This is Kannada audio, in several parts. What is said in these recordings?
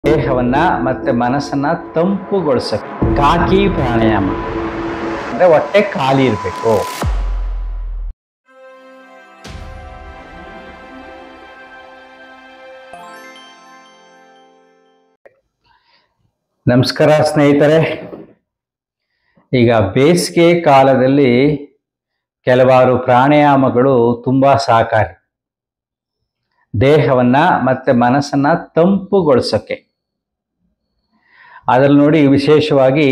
ದೇಹವನ್ನ ಮತ್ತೆ ಮನಸ್ಸನ್ನ ತಂಪುಗೊಳಿಸಕ್ಕೆ ಕಾಕಿ ಪ್ರಾಣಾಯಾಮ ಅಂದ್ರೆ ಹೊಟ್ಟೆ ಖಾಲಿ ಇರಬೇಕು ನಮಸ್ಕಾರ ಸ್ನೇಹಿತರೆ ಈಗ ಬೇಸಿಗೆ ಕಾಲದಲ್ಲಿ ಕೆಲವಾರು ಪ್ರಾಣಾಯಾಮಗಳು ತುಂಬಾ ಸಹಕಾರಿ ದೇಹವನ್ನ ಮತ್ತೆ ಮನಸ್ಸನ್ನ ತಂಪುಗೊಳಿಸೋಕೆ ಅದ್ರಲ್ಲಿ ನೋಡಿ ವಿಶೇಷವಾಗಿ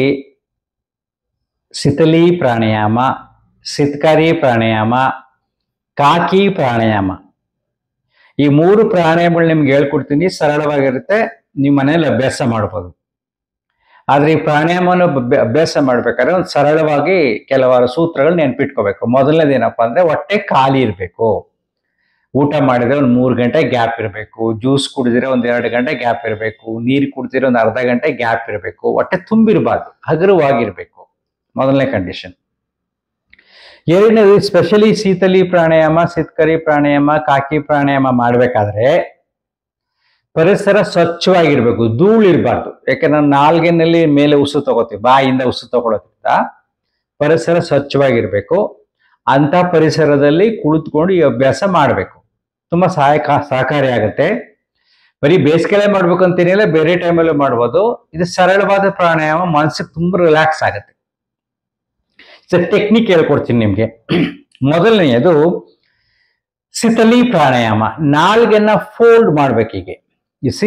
ಸಿತಲಿ ಪ್ರಾಣಾಯಾಮ ಸಿತ್ಕರಿ ಪ್ರಾಣಾಯಾಮ ಕಾಕಿ ಪ್ರಾಣಾಯಾಮ ಈ ಮೂರು ಪ್ರಾಣಾಯಾಮಗಳು ನಿಮ್ಗೆ ಹೇಳ್ಕೊಡ್ತೀನಿ ಸರಳವಾಗಿರುತ್ತೆ ನಿಮ್ಮ ಮನೇಲಿ ಅಭ್ಯಾಸ ಮಾಡ್ಬೋದು ಆದ್ರೆ ಈ ಪ್ರಾಣಾಯಾಮವನ್ನು ಅಭ್ಯ- ಅಭ್ಯಾಸ ಮಾಡ್ಬೇಕಾದ್ರೆ ಒಂದು ಸರಳವಾಗಿ ಕೆಲವಾರು ಸೂತ್ರಗಳು ನೆನ್ಪಿಟ್ಕೋಬೇಕು ಮೊದಲನೇದೇನಪ್ಪ ಅಂದ್ರೆ ಹೊಟ್ಟೆ ಖಾಲಿ ಇರಬೇಕು ಊಟ ಮಾಡಿದ್ರೆ ಒಂದು ಮೂರು ಗಂಟೆ ಗ್ಯಾಪ್ ಇರಬೇಕು ಜ್ಯೂಸ್ ಕುಡಿದಿರೆ ಒಂದ್ ಎರಡು ಗಂಟೆ ಗ್ಯಾಪ್ ಇರಬೇಕು ನೀರು ಕುಡಿದಿರೆ ಒಂದು ಅರ್ಧ ಗಂಟೆ ಗ್ಯಾಪ್ ಇರಬೇಕು ಹೊಟ್ಟೆ ತುಂಬಿರಬಾರ್ದು ಹಗುರವಾಗಿರ್ಬೇಕು ಮೊದಲನೇ ಕಂಡೀಷನ್ ಎರಡನೇದು ಸ್ಪೆಷಲಿ ಶೀತಲಿ ಪ್ರಾಣಾಯಾಮ ಸಿತ್ಕರಿ ಪ್ರಾಣಾಯಾಮ ಕಾಕಿ ಪ್ರಾಣಾಯಾಮ ಮಾಡ್ಬೇಕಾದ್ರೆ ಪರಿಸರ ಸ್ವಚ್ಛವಾಗಿರ್ಬೇಕು ಧೂಳು ಇರಬಾರ್ದು ಯಾಕಂದ್ರೆ ನಾಲ್ಗೆನಲ್ಲಿ ಮೇಲೆ ಉಸು ತಗೋತೀವಿ ಬಾಯಿಂದ ಉಸು ತಗೊಳೋದ್ರಿಂದ ಪರಿಸರ ಸ್ವಚ್ಛವಾಗಿರ್ಬೇಕು ಅಂತ ಪರಿಸರದಲ್ಲಿ ಕುಳಿತುಕೊಂಡು ಈ ಅಭ್ಯಾಸ ಮಾಡಬೇಕು ತುಂಬಾ ಸಹಾಯಕ ಸಹಕಾರಿ ಆಗುತ್ತೆ ಬರೀ ಬೇಸಿಗೆಲೆ ಮಾಡ್ಬೇಕು ಅಂತೇನಿಲ್ಲ ಬೇರೆ ಟೈಮಲ್ಲೂ ಮಾಡ್ಬೋದು ಇದು ಸರಳವಾದ ಪ್ರಾಣಾಯಾಮ ಮನಸ್ಸಿಗೆ ತುಂಬಾ ರಿಲ್ಯಾಕ್ಸ್ ಆಗುತ್ತೆ ಸರ್ ಟೆಕ್ನಿಕ್ ಹೇಳ್ಕೊಡ್ತೀನಿ ನಿಮ್ಗೆ ಮೊದಲನೆಯದು ಸಿತಲಿ ಪ್ರಾಣಾಯಾಮ ನಾಲ್ಗೆನ್ನ ಫೋಲ್ಡ್ ಮಾಡ್ಬೇಕು ಹೀಗೆ ಇಸಿ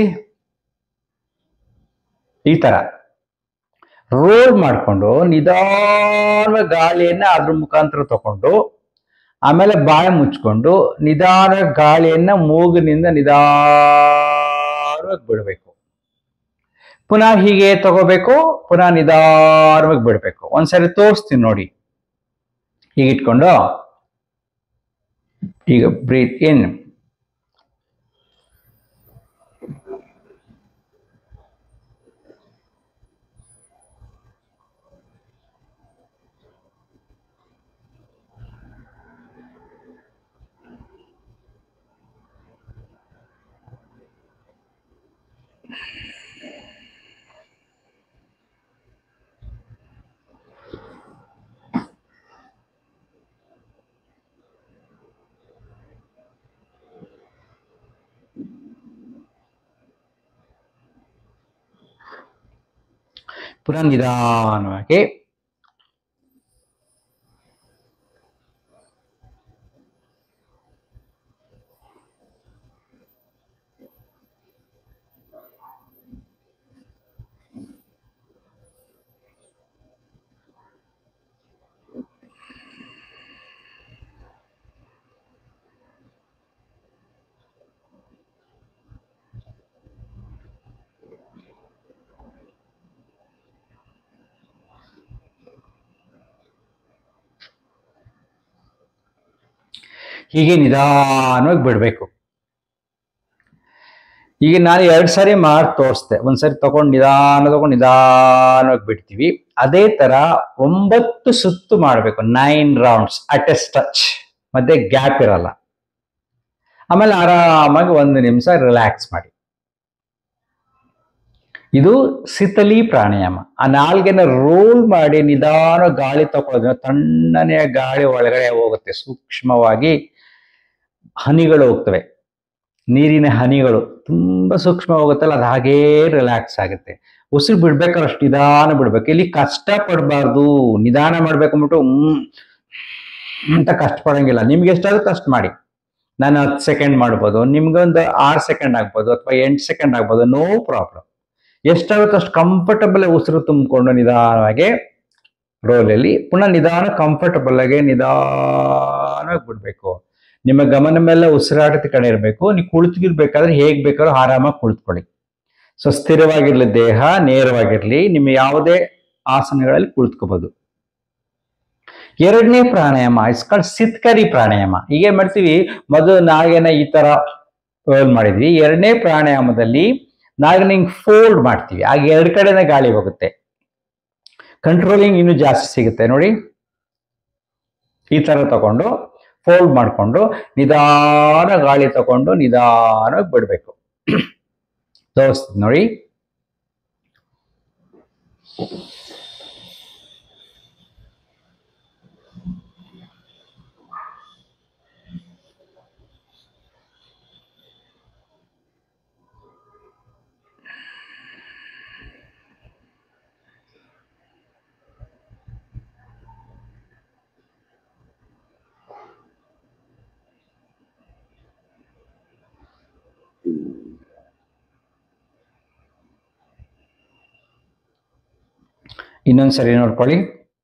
ಈ ತರ ರೋಲ್ ಮಾಡಿಕೊಂಡು ನಿಧಾನ ಗಾಳಿಯನ್ನ ಅದ್ರ ಮುಖಾಂತರ ತಕೊಂಡು ಆಮೇಲೆ ಬಾಯಿ ಮುಚ್ಕೊಂಡು ನಿಧಾನ ಗಾಳಿಯನ್ನ ಮೂಗಿನಿಂದ ನಿಧಾನವಾಗಿ ಬಿಡಬೇಕು ಪುನಃ ಹೀಗೆ ತಗೋಬೇಕು ಪುನಃ ನಿಧಾನವಾಗಿ ಬಿಡಬೇಕು ಒಂದ್ಸರಿ ತೋರಿಸ್ತೀನಿ ನೋಡಿ ಹೀಗೆ ಇಟ್ಕೊಂಡು ಈಗ ಬ್ರೀತ್ ಇನ್ ಪುನಃ ನಿಧಾನವಾಗಿ ಹೀಗೆ ನಿಧಾನವಾಗಿ ಬಿಡಬೇಕು ಈಗ ನಾನು ಎರಡು ಸಾರಿ ಮಾಡಿ ತೋರಿಸ್ದೆ ಒಂದ್ಸರಿ ತಗೊಂಡು ನಿಧಾನ ತಗೊಂಡು ನಿಧಾನವಾಗಿ ಬಿಡ್ತೀವಿ ಅದೇ ತರ ಒಂಬತ್ತು ಸುತ್ತು ಮಾಡಬೇಕು nine rounds at a touch ಮತ್ತೆ ಗ್ಯಾಪ್ ಇರಲ್ಲ ಆಮೇಲೆ ಆರಾಮಾಗಿ ಒಂದು ನಿಮಿಷ ರಿಲ್ಯಾಕ್ಸ್ ಮಾಡಿ ಇದು ಸಿತಲಿ ಪ್ರಾಣಾಯಾಮ ಆ ನಾಲ್ಗೆನ ರೋಲ್ ಮಾಡಿ ನಿಧಾನ ಗಾಳಿ ತಗೊಳ್ಳೋದ್ರೆ ತಣ್ಣನೆಯ ಗಾಳಿ ಒಳಗಡೆ ಹೋಗುತ್ತೆ ಸೂಕ್ಷ್ಮವಾಗಿ ಹನಿಗಳು ಹೋಗ್ತವೆ ನೀರಿನ ಹನಿಗಳು ತುಂಬಾ ಸೂಕ್ಷ್ಮ ಹೋಗುತ್ತಲ್ಲ ಅದು ಹಾಗೇ ರಿಲ್ಯಾಕ್ಸ್ ಆಗುತ್ತೆ ಉಸಿರು ಬಿಡ್ಬೇಕಾದ್ರೆ ಅಷ್ಟು ನಿಧಾನ ಬಿಡ್ಬೇಕು ಇಲ್ಲಿ ಕಷ್ಟ ಪಡಬಾರ್ದು ನಿಧಾನ ಮಾಡ್ಬೇಕು ಅಂದ್ಬಿಟ್ಟು ಹ್ಮ್ ಅಂತ ಕಷ್ಟ ಪಡಂಗಿಲ್ಲ ನಿಮ್ಗೆ ಎಷ್ಟಾಗುತ್ತೆ ಅಷ್ಟು ಮಾಡಿ ನಾನು ಹತ್ತು ಸೆಕೆಂಡ್ ಮಾಡ್ಬೋದು ನಿಮ್ಗೊಂದು ಆರು ಸೆಕೆಂಡ್ ಆಗ್ಬೋದು ಅಥವಾ ಎಂಟು ಸೆಕೆಂಡ್ ಆಗ್ಬೋದು ನೋ ಪ್ರಾಬ್ಲಮ್ ಎಷ್ಟಾಗುತ್ತೋ ಅಷ್ಟು ಕಂಫರ್ಟಬಲ್ ಉಸಿರು ತುಂಬಿಕೊಂಡು ನಿಧಾನವಾಗಿ ರೋಲಲ್ಲಿ ಪುನಃ ನಿಧಾನ ಕಂಫರ್ಟಬಲ್ ಆಗಿ ನಿಧಾನವಾಗಿ ಬಿಡ್ಬೇಕು ನಿಮ್ಮ ಗಮನ ಮೇಲೆ ಉಸಿರಾಟದ ಕಡೆ ಇರಬೇಕು ನೀವು ಕುಳಿತುಗಿರ್ಬೇಕಾದ್ರೆ ಹೇಗ್ ಬೇಕಾದ್ರೂ ಆರಾಮಾಗಿ ಕುಳಿತುಕೊಳ್ಳಿ ಸೊ ಸ್ಥಿರವಾಗಿರ್ಲಿ ದೇಹ ನೇರವಾಗಿರ್ಲಿ ನಿಮ್ಮ ಯಾವುದೇ ಆಸನಗಳಲ್ಲಿ ಕುಳಿತುಕೋಬಹುದು ಎರಡನೇ ಪ್ರಾಣಾಯಾಮ ಇಸ್ಕಾಲ್ಡ್ ಸಿತ್ಕರಿ ಪ್ರಾಣಾಯಾಮ ಈಗ ಏನ್ ಮಾಡ್ತೀವಿ ಮೊದಲು ನಾಗೇನ ಈ ತರ ರೋಲ್ ಮಾಡಿದ್ವಿ ಎರಡನೇ ಪ್ರಾಣಾಯಾಮದಲ್ಲಿ ನಾಗನ ಹಿಂಗ್ ಫೋಲ್ಡ್ ಮಾಡ್ತೀವಿ ಆಗ ಎರಡು ಕಡೆನೇ ಗಾಳಿ ಹೋಗುತ್ತೆ ಕಂಟ್ರೋಲಿಂಗ್ ಇನ್ನೂ ಜಾಸ್ತಿ ಸಿಗುತ್ತೆ ನೋಡಿ ಈ ತರ ತಗೊಂಡು ಫೋಲ್ಡ್ ಮಾಡಿಕೊಂಡು ನಿಧಾನ ಗಾಳಿ ತಗೊಂಡು ನಿಧಾನವಾಗಿ ಬಿಡಬೇಕು ತೋರಿಸ್ತೀನಿ ನೋಡಿ ಇನ್ನೊಂದು ಸರಿ ನೋಡ್ಕೊಳ್ಳಿ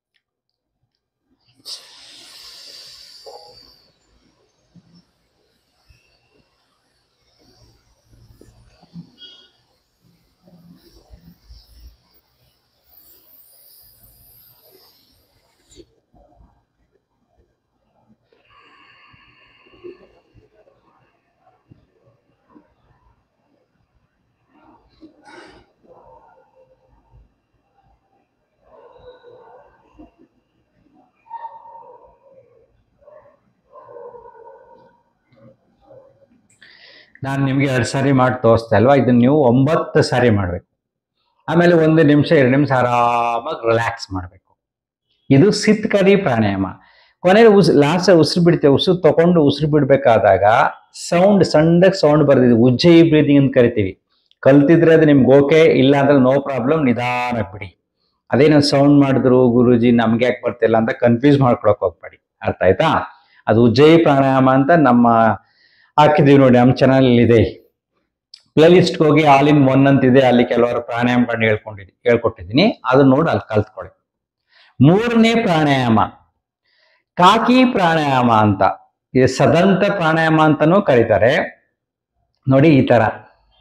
ನಾನು ನಿಮಗೆ ಎರಡು ಸಾರಿ ಮಾಡಿ ತೋರಿಸ್ದೆ ಅಲ್ವಾ ಇದನ್ನ ನೀವು ಒಂಬತ್ತು ಸಾರಿ ಮಾಡಬೇಕು ಆಮೇಲೆ ಒಂದು ನಿಮಿಷ ಎರಡು ನಿಮಿಷ ಆರಾಮಾಗಿ ರಿಲ್ಯಾಕ್ಸ್ ಮಾಡಬೇಕು ಇದು ಸಿತ್ಕರಿ ಪ್ರಾಣಾಯಾಮ ಕೊನೆಗೆ ಉಸ್ ಲಾಸ್ಟ್ ಉಸಿರು ಬಿಡ್ತೇವೆ ಉಸಿರು ತಗೊಂಡು ಉಸಿರು ಬಿಡಬೇಕಾದಾಗ ಸೌಂಡ್ ಸಣ್ಣಗೆ ಸೌಂಡ್ ಬರ್ದಿದೆ ಉಜ್ಜಯಿ ಬ್ರೀದಿಂಗ್ ಅಂತ ಕರಿತೀವಿ ಕಲ್ತಿದ್ರೆ ಅದು ನಿಮ್ಗೆ ಓಕೆ ಇಲ್ಲ ಅಂದ್ರೆ ನೋ ಪ್ರಾಬ್ಲಮ್ ನಿಧಾನಕ್ಕೆ ಬಿಡಿ ಅದೇನೋ ಸೌಂಡ್ ಮಾಡಿದ್ರು ಗುರುಜಿ ನಮ್ಗೆ ಯಾಕೆ ಬರ್ತಿಲ್ಲ ಅಂತ ಕನ್ಫ್ಯೂಸ್ ಮಾಡ್ಕೊಳಕ್ ಹೋಗ್ಬೇಡಿ ಅರ್ಥ ಆಯ್ತಾ ಅದು ಉಜ್ಜಯಿ ಪ್ರಾಣಾಯಾಮ ಅಂತ ನಮ್ಮ ಹಾಕಿದೀವಿ ನೋಡಿ ನಮ್ಮ ಚಾನಲ್ ಇದೆ ಪ್ಲೇ ಲಿಸ್ಟ್ಗೆ ಹೋಗಿ ಆಲ್ ಇನ್ ಒನ್ ಅಂತಿದೆ ಅಲ್ಲಿ ಕೆಲವರು ಪ್ರಾಣಾಯಾಮಗಳನ್ನ ಹೇಳ್ಕೊಂಡಿದ್ದೀನಿ ಹೇಳ್ಕೊಟ್ಟಿದ್ದೀನಿ ಅದನ್ನ ನೋಡಿ ಅಲ್ಲಿ ಕಲ್ತ್ಕೊಳ್ಳಿ ಮೂರನೇ ಪ್ರಾಣಾಯಾಮ ಕಾಕಿ ಪ್ರಾಣಾಯಾಮ ಅಂತ ಇದು ಸದಂತ ಪ್ರಾಣಾಯಾಮ ಅಂತಾನೂ ಕರೀತಾರೆ ನೋಡಿ ಈ ತರ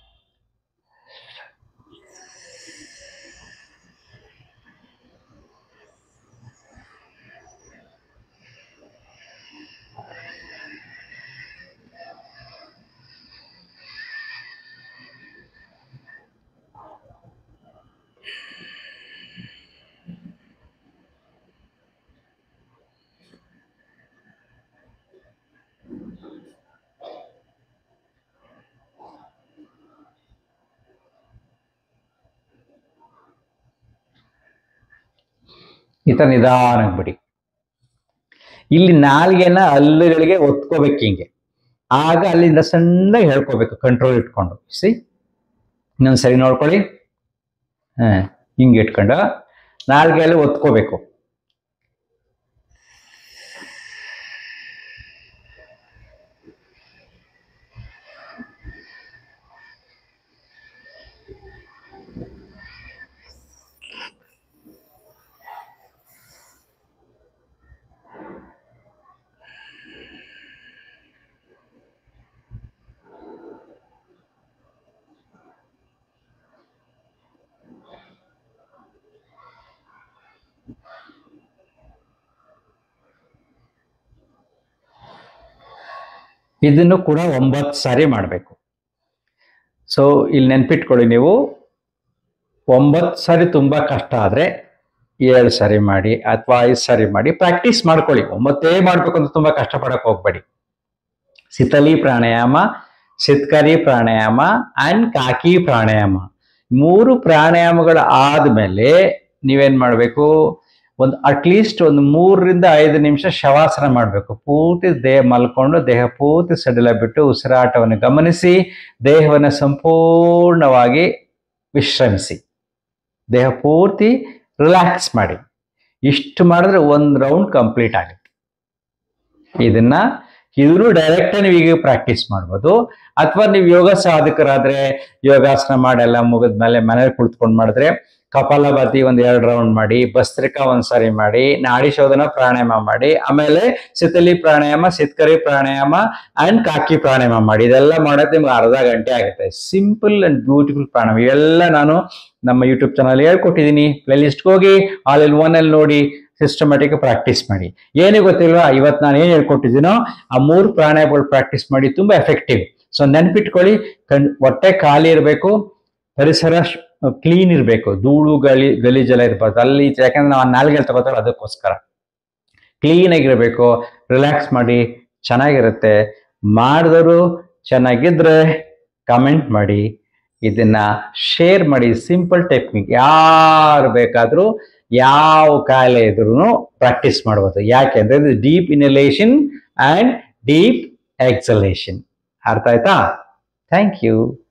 ಈ ತರ ನಿಧಾನಕ್ಕೆ ಬಿಡಿ ಇಲ್ಲಿ ನಾಲ್ಗೆನ ಹಲ್ಲುಗಳಿಗೆ ಒತ್ಕೋಬೇಕು ಹಿಂಗೆ ಆಗ ಅಲ್ಲಿಂದ ಸಣ್ಣಗೆ ಹೇಳ್ಕೋಬೇಕು ಕಂಟ್ರೋಲ್ ಇಟ್ಕೊಂಡು ಸಿ ಇನ್ನೊಂದು ಸರಿ ನೋಡ್ಕೊಳ್ಳಿ ಹಾ ಹಿಂಗೆ ಇಟ್ಕೊಂಡು ನಾಲ್ಗೆಯಲ್ಲಿ ಒತ್ಕೋಬೇಕು ಇದನ್ನು ಕೂಡ ಒಂಬತ್ತು ಸಾರಿ ಮಾಡಬೇಕು ಸೊ ಇಲ್ಲಿ ನೆನ್ಪಿಟ್ಕೊಳ್ಳಿ ನೀವು ಒಂಬತ್ತು ಸಾರಿ ತುಂಬಾ ಕಷ್ಟ ಆದ್ರೆ ಏಳು ಸಾರಿ ಮಾಡಿ ಅಥವಾ ಐದು ಸಾರಿ ಮಾಡಿ ಪ್ರಾಕ್ಟೀಸ್ ಮಾಡ್ಕೊಳ್ಳಿ ಒಂಬತ್ತೇ ಮಾಡ್ಬೇಕು ಅಂತ ತುಂಬಾ ಕಷ್ಟಪಡಕ್ ಹೋಗ್ಬೇಡಿ ಸಿತಲಿ ಪ್ರಾಣಾಯಾಮ ಸಿತ್ಕರಿ ಪ್ರಾಣಾಯಾಮ ಅಂಡ್ ಕಾಕಿ ಪ್ರಾಣಾಯಾಮ ಮೂರು ಪ್ರಾಣಾಯಾಮಗಳು ಆದ್ಮೇಲೆ ನೀವೇನ್ ಮಾಡ್ಬೇಕು ಒಂದು ಅಟ್ಲೀಸ್ಟ್ ಒಂದು ಮೂರರಿಂದ ಐದು ನಿಮಿಷ ಶವಾಸನ ಮಾಡಬೇಕು ಪೂರ್ತಿ ದೇಹ ಮಲ್ಕೊಂಡು ದೇಹ ಪೂರ್ತಿ ಸಡಿಲ ಬಿಟ್ಟು ಉಸಿರಾಟವನ್ನು ಗಮನಿಸಿ ದೇಹವನ್ನು ಸಂಪೂರ್ಣವಾಗಿ ವಿಶ್ರಮಿಸಿ ದೇಹ ಪೂರ್ತಿ ರಿಲ್ಯಾಕ್ಸ್ ಮಾಡಿ ಇಷ್ಟು ಮಾಡಿದ್ರೆ ಒಂದು ರೌಂಡ್ ಕಂಪ್ಲೀಟ್ ಆಗುತ್ತೆ ಇದನ್ನ ಇದನ್ನು ಡೈರೆಕ್ಟ್ ನೀವು ಈಗ ಪ್ರಾಕ್ಟೀಸ್ ಮಾಡ್ಬೋದು ಅಥವಾ ನೀವು ಯೋಗ ಸಾಧಕರಾದ್ರೆ ಯೋಗಾಸನ ಮಾಡೆಲ್ಲ ಮುಗಿದ್ಮೇಲೆ ಮನೇಲಿ ಕುಳಿತುಕೊಂಡು ಮಾಡಿದ್ರೆ ಕಪಾಲಭಾತಿ ಒಂದ್ ಎರಡು ರೌಂಡ್ ಮಾಡಿ ಭಸ್ತ್ರಿಕಾ ಒಂದ್ಸರಿ ಮಾಡಿ ನಾಡಿ ಶೋಧನ ಪ್ರಾಣಾಯಾಮ ಮಾಡಿ ಆಮೇಲೆ ಸಿತಲಿ ಪ್ರಾಣಾಯಾಮ ಸಿತ್ಕರಿ ಪ್ರಾಣಾಯಾಮ ಅಂಡ್ ಕಾಕಿ ಪ್ರಾಣಾಯಾಮ ಮಾಡಿ ಇದೆಲ್ಲ ಮಾಡೋದು ನಿಮ್ಗೆ ಅರ್ಧ ಗಂಟೆ ಆಗುತ್ತೆ ಸಿಂಪಲ್ ಅಂಡ್ ಬ್ಯೂಟಿಫುಲ್ ಪ್ರಾಣಾಯಾಮ ಇವೆಲ್ಲ ನಾನು ನಮ್ಮ ಯೂಟ್ಯೂಬ್ ಚಾನಲ್ ಹೇಳ್ಕೊಟ್ಟಿದ್ದೀನಿ ಪ್ಲೇ ಲಿಸ್ಟ್ಗೆ ಹೋಗಿ ಆಲ್ ಇನ್ ಒನ್ ಅಲ್ಲಿ ನೋಡಿ ಸಿಸ್ಟಮ್ಯಾಟಿಕ್ ಪ್ರಾಕ್ಟೀಸ್ ಮಾಡಿ ಏನೇ ಗೊತ್ತಿಲ್ವಾ ಇವತ್ತು ನಾನು ಏನು ಹೇಳ್ಕೊಟ್ಟಿದ್ದೀನೋ ಆ ಮೂರು ಪ್ರಾಣಾಯಾಮಗಳು ಪ್ರಾಕ್ಟೀಸ್ ಮಾಡಿ ತುಂಬಾ ಎಫೆಕ್ಟಿವ್ ಸೊ ನೆನ್ಪಿಟ್ಕೊಳ್ಳಿ ಕಣ್ ಹೊಟ್ಟೆ ಖಾಲಿ ಇರಬೇಕು ಪರಿಸರ ಕ್ಲೀನ್ ಇರಬೇಕು ಧೂಳು ಗಲಿ ಗಲೀಜೆಲ್ಲ ಇರ್ಬಾರ್ದು ಅಲ್ಲಿ ಯಾಕಂದ್ರೆ ನಾವು ನಾಲ್ಗೆ ತಗೋತಾರೋ ಅದಕ್ಕೋಸ್ಕರ ಕ್ಲೀನ್ ಆಗಿರಬೇಕು ರಿಲ್ಯಾಕ್ಸ್ ಮಾಡಿ ಚೆನ್ನಾಗಿರುತ್ತೆ ಮಾಡಿದವರು ಚೆನ್ನಾಗಿದ್ರೆ ಕಮೆಂಟ್ ಮಾಡಿ ಇದನ್ನ ಶೇರ್ ಮಾಡಿ ಸಿಂಪಲ್ ಟೆಕ್ನಿಕ್ ಯಾರು ಬೇಕಾದರೂ ಯಾವ ಕಾಯಿಲೆ ಇದ್ರೂ ಪ್ರಾಕ್ಟೀಸ್ ಮಾಡ್ಬೋದು ಯಾಕೆಂದ್ರೆ ಇದು deep inhalation and deep exhalation ಅರ್ಥ ಆಯ್ತಾ ಥ್ಯಾಂಕ್ ಯು